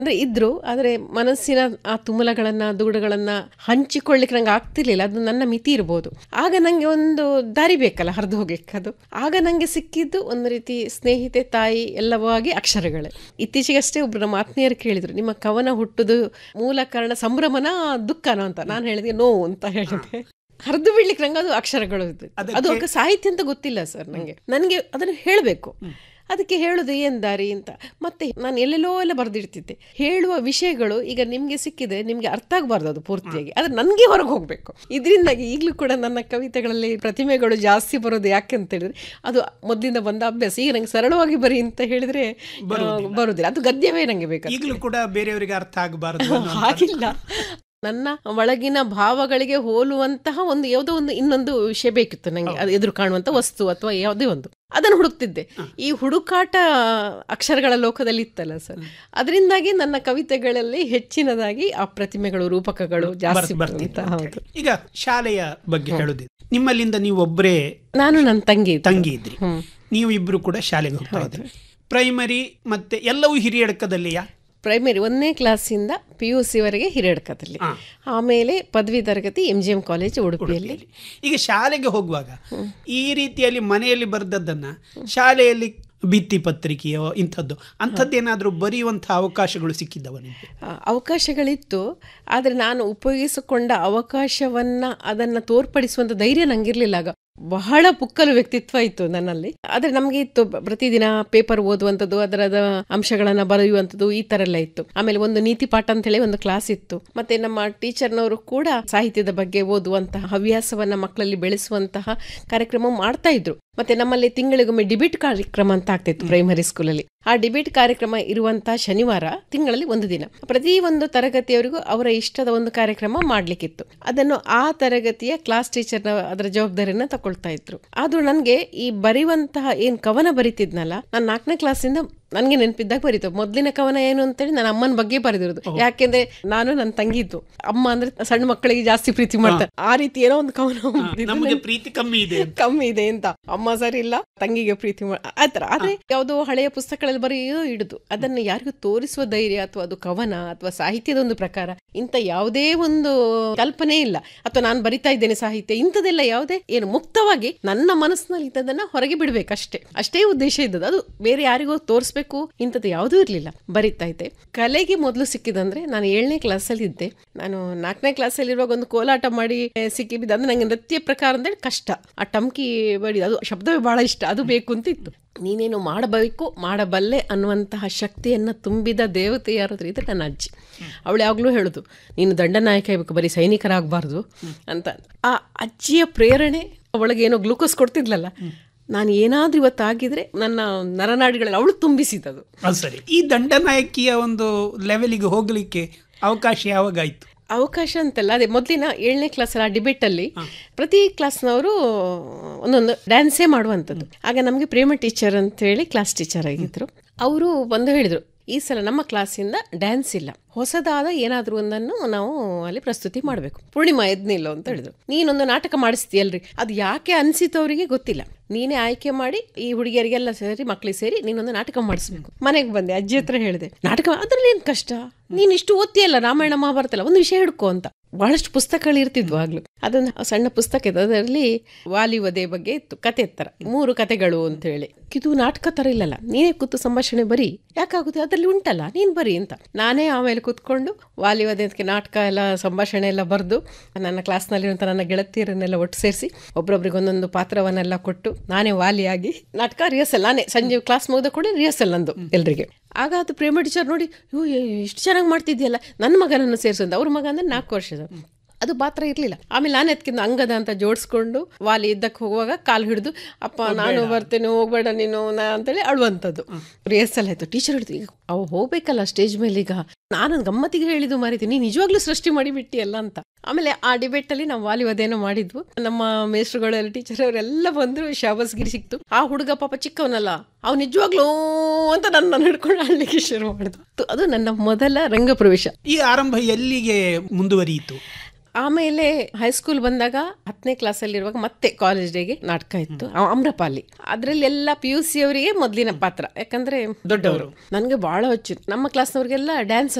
ಅಂದ್ರೆ ಇದ್ರು ಆದ್ರೆ ಮನಸ್ಸಿನ ಆ ತುಮಲಗಳನ್ನ ದುಗುಡಗಳನ್ನ ಹಂಚಿಕೊಳ್ಳಿಕ್ಕೆ ನಂಗೆ ಆಗ್ತಿರ್ಲಿಲ್ಲ ಅದು ನನ್ನ ಮಿತಿ ಇರ್ಬೋದು ಆಗ ನಂಗೆ ಒಂದು ದಾರಿ ಬೇಕಲ್ಲ ಹರಿದು ಹೋಗ್ಲಿಕ್ಕೆ ಅದು ಆಗ ನಂಗೆ ಸಿಕ್ಕಿದ್ದು ಒಂದು ರೀತಿ ಸ್ನೇಹಿತೆ ತಾಯಿ ಎಲ್ಲವಾಗಿ ಅಕ್ಷರಗಳೇ ಇತ್ತೀಚೆಗಷ್ಟೇ ಒಬ್ರು ನಮ್ಮ ಆತ್ಮೀಯರು ಕೇಳಿದ್ರು ನಿಮ್ಮ ಕವನ ಹುಟ್ಟುದು ಮೂಲ ಕಾರಣ ಸಂಭ್ರಮನ ದುಃಖನೋ ಅಂತ ನಾನು ಹೇಳಿದೆ ನೋವು ಅಂತ ಹೇಳಿದೆ ಹರಿದು ಬಿಡ್ಲಿಕ್ಕೆ ನಂಗೆ ಅದು ಅಕ್ಷರಗಳು ಇದು. ಅದು ಅದಕ್ಕೆ- ಸಾಹಿತ್ಯ ಅಂತ ಗೊತ್ತಿಲ್ಲ ಸರ್ ನನಗೆ ನನಗೆ ಅದನ್ನು ಹೇಳಬೇಕು ಅದಕ್ಕೆ ಹೇಳೋದು ಏನ್ ದಾರಿ ಅಂತ ಮತ್ತೆ ನಾನು ಎಲ್ಲೆಲ್ಲೋ ಎಲ್ಲ ಬರೆದಿಡ್ತಿದ್ದೆ ಹೇಳುವ ವಿಷಯಗಳು ಈಗ ನಿಮ್ಗೆ ಸಿಕ್ಕಿದೆ ನಿಮ್ಗೆ ಅರ್ಥ ಆಗಬಾರ್ದು ಅದು ಪೂರ್ತಿಯಾಗಿ ಆದ್ರೆ ನನಗೆ ಹೊರಗೆ ಹೋಗ್ಬೇಕು ಇದರಿಂದಾಗಿ ಈಗಲೂ ಕೂಡ ನನ್ನ ಕವಿತೆಗಳಲ್ಲಿ ಪ್ರತಿಮೆಗಳು ಜಾಸ್ತಿ ಬರೋದು ಯಾಕೆ ಅಂತ ಹೇಳಿದ್ರೆ ಅದು ಮೊದಲಿಂದ ಬಂದ ಅಭ್ಯಾಸ ಈಗ ನಂಗೆ ಸರಳವಾಗಿ ಬರಿ ಅಂತ ಹೇಳಿದ್ರೆ ಆ, ಬರುದಿಲ್ಲ ಅದು ಗದ್ಯವೇ ನಂಗೆ ಬೇಕು ಈಗಲೂ ಕೂಡ ಬೇರೆಯವರಿಗೆ ಅರ್ಥ ಆಗಬಾರದು ಹಾಗಿಲ್ಲ ನನ್ನ ಒಳಗಿನ ಭಾವಗಳಿಗೆ ಹೋಲುವಂತಹ ಒಂದು ಯಾವುದೋ ಒಂದು ಇನ್ನೊಂದು ವಿಷಯ ಬೇಕಿತ್ತು ನಂಗೆ ಅದು ಎದುರು ಕಾಣುವಂತ ವಸ್ತು ಅಥವಾ ಯಾವುದೇ ಒಂದು ಅದನ್ನು ಹುಡುಕ್ತಿದ್ದೆ ಈ ಹುಡುಕಾಟ ಅಕ್ಷರಗಳ ಲೋಕದಲ್ಲಿ ಇತ್ತಲ್ಲ ಸರ್ ಅದರಿಂದಾಗಿ ನನ್ನ ಕವಿತೆಗಳಲ್ಲಿ ಹೆಚ್ಚಿನದಾಗಿ ಆ ಪ್ರತಿಮೆಗಳು ರೂಪಕಗಳು ಜಾಸ್ತಿ ಬರ್ತಿತ್ತು ಬರ್ತಿತ್ತು ಹೌದು ಈಗ ಶಾಲೆಯ ಬಗ್ಗೆ ಹೇಳುದಿಲ್ಲ ನಿಮ್ಮಲ್ಲಿಂದ ನೀವು ಒಬ್ಬರೇ ನಾನು ನನ್ನ ತಂಗಿ ಇದ್ದೆ. ತಂಗಿ ಇದ್ರಿ ಹ್ಮ್. ನೀವು ಇಬ್ರು ಕೂಡ ಶಾಲೆಗೆ ಹೋಗ್ತಾ ಇದ್ರಿ ಪ್ರೈಮರಿ ಮತ್ತೆ ಎಲ್ಲವೂ ಹಿರಿಯಡಕದಲ್ಲಿಯಾ ಪ್ರೈಮರಿ ಒಂದನೇ ಕ್ಲಾಸಿಂದ ಪಿ ಯು ಸಿವರೆಗೆ ಹಿರೇಡ್ಕದಲ್ಲಿ ಆಮೇಲೆ ಪದವಿ ತರಗತಿ ಎಂ ಜಿ ಎಂ ಕಾಲೇಜ್ ಉಡುಪಿಯಲ್ಲಿ ಈಗ ಶಾಲೆಗೆ ಹೋಗುವಾಗ ಈ ರೀತಿಯಲ್ಲಿ ಮನೆಯಲ್ಲಿ ಬರೆದದ್ದನ್ನ ಶಾಲೆಯಲ್ಲಿ ಭಿತ್ತಿ ಪತ್ರಿಕೆಯೋ ಇಂಥದ್ದು ಅಂಥದ್ದೇನಾದ್ರೂ ಬರೆಯುವಂತಹ ಅವಕಾಶಗಳು ಸಿಕ್ಕಿದ್ದವ ನಿಮಗೆ ಆ, ಅವಕಾಶಗಳಿತ್ತು ಆದರೆ ನಾನು ಉಪಯೋಗಿಸಿಕೊಂಡ ಅವಕಾಶವನ್ನ ಅದನ್ನ ತೋರ್ಪಡಿಸುವಂತ ಧೈರ್ಯ ನಂಗಿರ್ಲಿಲ್ಲ ಆಗ ಬಹಳ ಪುಕ್ಕಲು ವ್ಯಕ್ತಿತ್ವ ಇತ್ತು ನನ್ನಲ್ಲಿ ಆದ್ರೆ ನಮಗೆ ಇತ್ತು ಬ- ಪ್ರತಿದಿನ ಪೇಪರ್ ಓದುವಂಥದ್ದು ಅದರದ ಅಂಶಗಳನ್ನ ಬರೆಯುವಂಥದ್ದು ಈ ತರ ಎಲ್ಲ ಇತ್ತು ಆಮೇಲೆ ಒಂದು ನೀತಿ ಪಾಠ ಅಂತ ಹೇಳಿ ಒಂದು ಕ್ಲಾಸ್ ಇತ್ತು ಮತ್ತೆ ನಮ್ಮ ಟೀಚರ್ನವರು ಕೂಡ ಸಾಹಿತ್ಯದ ಬಗ್ಗೆ ಓದುವಂತಹ ಹವ್ಯಾಸವನ್ನ ಮಕ್ಕಳಲ್ಲಿ ಬೆಳೆಸುವಂತಹ ಕಾರ್ಯಕ್ರಮ ಮಾಡ್ತಾ ಇದ್ರು ಮತ್ತೆ ನಮ್ಮಲ್ಲಿ ತಿಂಗಳಿಗೊಮ್ಮೆ ಡಿಬೇಟ್ ಕಾರ್ಯಕ್ರಮ ಅಂತ ಆಗ್ತಿತ್ತು ಪ್ರೈಮರಿ ಸ್ಕೂಲಲ್ಲಿ ಆ ಡಿಬೇಟ್ ಕಾರ್ಯಕ್ರಮ ಇರುವಂತಹ ಶನಿವಾರ ತಿಂಗಳಲ್ಲಿ ಒಂದು ದಿನ ಪ್ರತಿ ಒಂದು ತರಗತಿಯವರಿಗೂ ಅವರ ಇಷ್ಟದ ಒಂದು ಕಾರ್ಯಕ್ರಮ ಮಾಡ್ಲಿಕ್ಕಿತ್ತು ಅದನ್ನು ಆ ತರಗತಿಯ ಕ್ಲಾಸ್ ಟೀಚರ್ ಅದರ ಜವಾಬ್ದಾರಿಯನ್ನ ತಗೊಳ್ತಾ ಇದ್ರು ಆದ್ರೂ ನನ್ಗೆ ಈ ಬರೆಯುವಂತಹ ಏನ್ ಕವನ ಬರಿತಿದ್ನಲ್ಲ ನಾನು ನಾಲ್ಕನೇ ಕ್ಲಾಸಿಂದ ನನ್ಗೆ ನೆನಪಿದ್ದಾಗ ಬರೀತು ಮೊದಲಿನ ಕವನ ಏನು ಅಂತೇಳಿ ನನ್ನ ಅಮ್ಮನ ಬಗ್ಗೆ ಬರೆದಿರೋದು ಯಾಕೆಂದ್ರೆ ನಾನು ನನ್ನ ತಂಗಿದ್ದು ಅಮ್ಮ ಅಂದ್ರೆ ಸಣ್ಣ ಮಕ್ಕಳಿಗೆ ಜಾಸ್ತಿ ಪ್ರೀತಿ ಮಾಡ್ತಾರೆ ಆ ರೀತಿ ಏನೋ ಒಂದು ಕವನ ಬರ್ದಿದ್ದು ನಮಗೆ ನೆನ್ಪು- ಪ್ರೀತಿ ಕಮ್ಮಿ ಇದೆ ಅಂತ. ಕಮ್ಮಿ ಇದೆ ಅಂತ ಅಮ್ಮ ಸರಿ ಇಲ್ಲ ತಂಗಿಗೆ ಪ್ರೀತಿ ಮಾಡ ಆತರ ಆದ್ರೆ ಯಾವುದೋ ಹಳೆಯ ಪುಸ್ತಕಗಳಲ್ಲಿ ಬರೆಯೋ ಇಡುದು ಅದನ್ನ ಯಾರಿಗೂ ತೋರಿಸುವ ಧೈರ್ಯ ಅಥವಾ ಅದು ಕವನ ಅಥವಾ ಸಾಹಿತ್ಯದ ಒಂದು ಪ್ರಕಾರ ಇಂಥ ಯಾವುದೇ ಒಂದು ಕಲ್ಪನೆ ಇಲ್ಲ ಅಥವಾ ನಾನು ಬರಿತಾ ಇದ್ದೇನೆ ಸಾಹಿತ್ಯ ಇಂಥದೆಲ್ಲ ಯಾವುದೇ ಏನು ಮುಕ್ತವಾಗಿ ನನ್ನ ಮನಸ್ಸಿನಲ್ಲಿ ಇದ್ದದನ್ನ ಹೊರಗೆ ಬಿಡ್ಬೇಕಷ್ಟೇ ಅಷ್ಟೇ ಉದ್ದೇಶ ಇದ್ದದ್ದು ಅದು ಬೇರೆ ಯಾರಿಗೋ ತೋರಿಸ್ಬೇಕು ಇಂಥದ್ದು ಯಾವುದೂ ಇರಲಿಲ್ಲ ಬರಿತಾ ಇದ್ದೆ ಕಲೆಗೆ ಮೊದಲು ಸಿಕ್ಕಿದಂದ್ರೆ ನಾನು ಏಳನೇ ಕ್ಲಾಸಲ್ಲಿ ಇದ್ದೆ ನಾನು ನಾಲ್ಕನೇ ಕ್ಲಾಸಲ್ಲಿ ಇರುವಾಗ ಒಂದು ಕೋಲಾಟ ಮಾಡಿ ಆ, ಸಿಕ್ಕಿ ಬಿದ್ದು ಅಂದ್ರೆ ನಂಗೆ ನೃತ್ಯ ಪ್ರಕಾರ ಅಂದ್ರೆ ಕಷ್ಟ ಆ ಟಮ್ಕಿ ಬಡಿ ಅದು ಶಬ್ದವೇ ಬಹಳ ಇಷ್ಟ ಅದು ಬೇಕು ಅಂತ ಇತ್ತು ನೀನೇನು ಮಾಡಬೇಕು ಮಾಡಬಲ್ಲೆ ಅನ್ನುವಂತಹ ಶಕ್ತಿಯನ್ನ ತುಂಬಿದ ದೇವತೆ ಯಾರಾದ್ರೂ ಇದ್ರೆ ನನ್ನ ಅಜ್ಜಿ ಅವಳು ಯಾವಾಗಲೂ ಹೇಳುದು ನೀನು ದಂಡನಾಯಕ ಆಗಬೇಕು ಬರೀ ಸೈನಿಕರಾಗಬಾರ್ದು ಅಂತ ಆ ಅಜ್ಜಿಯ ಪ್ರೇರಣೆ ಅವಳಿಗೆ ಏನೋ ಗ್ಲೂಕೋಸ್ ಕೊಡ್ತಿದ್ಲಲ್ಲ ನಾನು ಏನಾದ್ರೂ ಇವತ್ತಾಗಿದ್ರೆ ನನ್ನ ನರನಾಡಿಗಳಲ್ಲಿ ಅವಳು ತುಂಬಿಸಿದದು ಅದು ಸರಿ ಈ ದಂಡನಾಯಕಿಯ ಒಂದು ಲೆವೆಲಿಗೆ ಹೋಗ್ಲಿಕ್ಕೆ ಅವಕಾಶ ಯಾವಾಗ ಆಯ್ತು ಅವಕಾಶ ಅಂತಲ್ಲ ಅದೇ ಮೊದಲಿನ ಏಳನೇ ಕ್ಲಾಸ್ ಆ ಡಿಬೇಟ್ ಅಲ್ಲಿ ಪ್ರತಿ ಕ್ಲಾಸ್ನವರು ಒಂದೊಂದು ಡ್ಯಾನ್ಸೇ ಮಾಡುವಂಥದ್ದು ಆಗ ನಮಗೆ ಪ್ರೇಮ ಟೀಚರ್ ಅಂತ ಹೇಳಿ ಕ್ಲಾಸ್ ಟೀಚರ್ ಆಗಿದ್ರು ಅವರು ಬಂದು ಹೇಳಿದ್ರು ಈ ಸಲ ನಮ್ಮ ಕ್ಲಾಸಿಂದ ಡ್ಯಾನ್ಸ್ ಇಲ್ಲ ಹೊಸದಾದ ಏನಾದ್ರೂ ಒಂದನ್ನು ನಾವು ಅಲ್ಲಿ ಪ್ರಸ್ತುತಿ ಮಾಡಬೇಕು ಪೂರ್ಣಿಮಾ ಎದ್ನಿಲ್ಲ ಅಂತ ಹೇಳಿದ್ರು ನೀನೊಂದು ನಾಟಕ ಮಾಡಿಸ್ತೀಯಲ್ರಿ ಅದು ಯಾಕೆ ಅನ್ಸಿತು ಅವರಿಗೆ ಗೊತ್ತಿಲ್ಲ ನೀನೇ ಆಯ್ಕೆ ಮಾಡಿ ಈ ಹುಡುಗಿಯರಿಗೆಲ್ಲ ಸೇರಿ ಮಕ್ಳಿಗೆ ಸೇರಿ ನೀನೊಂದು ನಾಟಕ ಮಾಡಿಸ್ಬೇಕು ಮನೆಗೆ ಬಂದೆ ಅಜ್ಜಿ ಹತ್ರ ಹೇಳಿದೆ ನಾಟಕ ಅದ್ರಲ್ಲಿ ಏನ್ ಕಷ್ಟ ನೀನ್ ಇಷ್ಟು ಓದ್ತಿಯಲ್ಲ ರಾಮಾಯಣ ಮಹಾಭಾರತ ಎಲ್ಲ ಒಂದು ವಿಷಯ ಹಿಡ್ಕೊ ಅಂತ ಬಹಳಷ್ಟು ಪುಸ್ತಕಗಳು ಇರ್ತಿದ್ವು ಆಗ್ಲು ಅದೊಂದು ಸಣ್ಣ ಪುಸ್ತಕ ಇತ್ತು ಅದರಲ್ಲಿ ವಾಲಿ ವಧೆ ಬಗ್ಗೆ ಇತ್ತು ಕತೆ ತರ ಮೂರು ಕತೆಗಳು ಅಂತ ಹೇಳಿ ಇದು ನಾಟಕ ತರ ಇಲ್ಲಲ್ಲ ನೀನೇ ಕೂತು ಸಂಭಾಷಣೆ ಬರಿ ಯಾಕಾಗುತ್ತೆ ಅದರಲ್ಲಿ ಉಂಟಲ್ಲ ನೀನ್ ಬರಿ ಅಂತ ನಾನೇ ಆಮೇಲೆ ಕೂತ್ಕೊಂಡು ವಾಲಿ ವಧೆ ಅದಕ್ಕೆ ನಾಟಕ ಎಲ್ಲ ಸಂಭಾಷಣೆ ಎಲ್ಲ ಬರೆದು ನನ್ನ ಕ್ಲಾಸ್ನಲ್ಲಿರುವಂಥ ನನ್ನ ಗೆಳತಿಯರನ್ನೆಲ್ಲ ಒಟ್ಟು ಸೇರಿಸಿ ಒಬ್ರೊಬ್ರಿಗೆ ಒಂದೊಂದು ಪಾತ್ರವನ್ನೆಲ್ಲ ಕೊಟ್ಟು ನಾನೇ ವಾಲಿಯಾಗಿ ನಾಟಕ ರಿಹರ್ಸಲ್ ನಾನೇ ಸಂಜೆ ಕ್ಲಾಸ್ ಮುಗಿದ ಕೂಡ ರಿಹರ್ಸಲ್ ನಂದು ಎಲ್ರಿಗೆ ಆಗ ಅದು ಪ್ರೇಮ ಟೀಚರ್ ನೋಡಿ ಇವು ಇಷ್ಟು ಚೆನ್ನಾಗಿ ಮಾಡ್ತಿದ್ಯಲ್ಲ ನನ್ನ ಮಗನನ್ನು ಸೇರಿಸೋದು ಅವ್ರ ಮಗ ಅಂದ್ರೆ ನಾಲ್ಕು ವರ್ಷದ ಅದು ಪಾತ್ರ ಇರಲಿಲ್ಲ ಆಮೇಲೆ ನಾನು ಎತ್ಕಿಂದ ಅಂಗದ ಅಂತ ಜೋಡಿಸ್ಕೊಂಡು ವಾಲಿ ಇದ್ದಕ್ಕೆ ಹೋಗುವಾಗ ಕಾಲು ಹಿಡಿದು ಅಪ್ಪ ನಾನು ಬರ್ತೇನೆ ಹೋಗ್ಬೇಡ ನೀನು ನಾ ಅಂತೇಳಿ ಅಳುವಂಥದ್ದು ರಿಹರ್ಸಲ್ ಆಯ್ತು ಟೀಚರ್ ಹಿಡಿದು ಈಗ ಅವು ಹೋಗ್ಬೇಕಲ್ಲ ಸ್ಟೇಜ್ ಮೇಲೆ ಈಗ ನಾನು ಗಮ್ಮತ್ತಿಗೆ ಹೇಳಿದ್ದು ಮಾರಿತೀನಿ ನೀನು ನಿಜವಾಗ್ಲೂ ಸೃಷ್ಟಿ ಮಾಡಿಬಿಟ್ಟಿಯಲ್ಲ ಅಂತ ಆಮೇಲೆ ಆ ಡಿಬೇಟ್ ಅಲ್ಲಿ ನಾವು ವಾಲಿ ವಧೆನೋ ಮಾಡಿದ್ವು ನಮ್ಮ ಮೇಸ್ಟ್ರುಗಳೆಲ್ಲ ಟೀಚರ್ ಅವರೆಲ್ಲ ಬಂದ್ರು ಶಾಬಸ್ಗಿರಿ ಸಿಕ್ತು ಆ ಹುಡುಗ ಪಾಪ ಚಿಕ್ಕವನಲ್ಲ ಅವ್ ನಿಜವಾಗ್ಲೂ ಅಂತ ನನ್ನ ಹಿಡ್ಕೊಂಡು ಅಳ್ಲಿಕ್ಕೆ ಶುರು ಮಾಡಿದ್ವು ಅದು ನನ್ನ ಮೊದಲ ರಂಗ ಪ್ರವೇಶ ಈ ಆರಂಭ ಎಲ್ಲಿಗೆ ಮುಂದುವರಿಯಿತು ಆಮೇಲೆ ಹೈಸ್ಕೂಲ್ ಬಂದಾಗ ಹತ್ತನೇ ಕ್ಲಾಸಲ್ಲಿ ಇರುವಾಗ ಮತ್ತೆ ಕಾಲೇಜ್ ಡೇಗೆ ನಾಟಕ ಇತ್ತು ಅ- ಅಮ್ರಪಾಲಿ ಅದ್ರಲ್ಲಿ ಎಲ್ಲ ಪಿ ಯು ಸಿ ಅವರಿಗೆ ಮೊದಲಿನ ಪಾತ್ರ ಯಾಕಂದ್ರೆ ದೊಡ್ಡವರು ನನಗೆ ಬಹಳ ಹುಚ್ಚು ನಮ್ಮ ಕ್ಲಾಸ್ನವ್ರಿಗೆಲ್ಲ ಡ್ಯಾನ್ಸ್